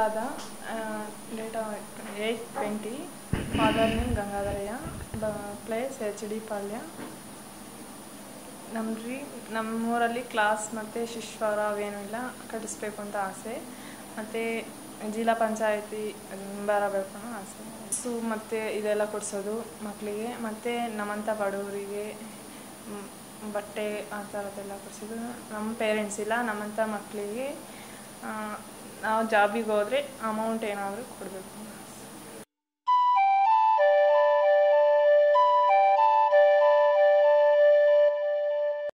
Anuradha date eight twenty father name Gangadharaiah ಬ place H D Palya ನಮ್ರಿ ನಮ್ಮೂರಲ್ಲಿ ಕ್ಲಾಸ್ ಮತ್ತು ಶಿಶ್ವಾರ ಅವೇನೂ ಇಲ್ಲ ಕಟ್ಟಿಸ್ಬೇಕು ಅಂತ ಆಸೆ ಮತ್ತು ಜಿಲ್ಲಾ ಪಂಚಾಯತಿ ಬರಬೇಕು ಅನ್ನೋ ಆಸೆ ಸೊ ಮತ್ತು ಇದೆಲ್ಲ ಕೊಡಿಸೋದು ಮಕ್ಕಳಿಗೆ ಮತ್ತು ನಮ್ಮಂಥ ಬಡವರಿಗೆ ಮ್, ಬಟ್ಟೆ ಆ ಥರದ್ದೆಲ್ಲ ಕೊಡಿಸೋದು ನಮ್ಮ ಪೇರೆಂಟ್ಸ್ ಇಲ್ಲ ನಮ್ಮಂಥ ಮಕ್ಕಳಿಗೆ ನಾವು ಜಾಬಿಗೆ ಹೋದರೆ ಅಮೌಂಟ್ ಏನಾದರೂ ಕೊಡಬೇಕು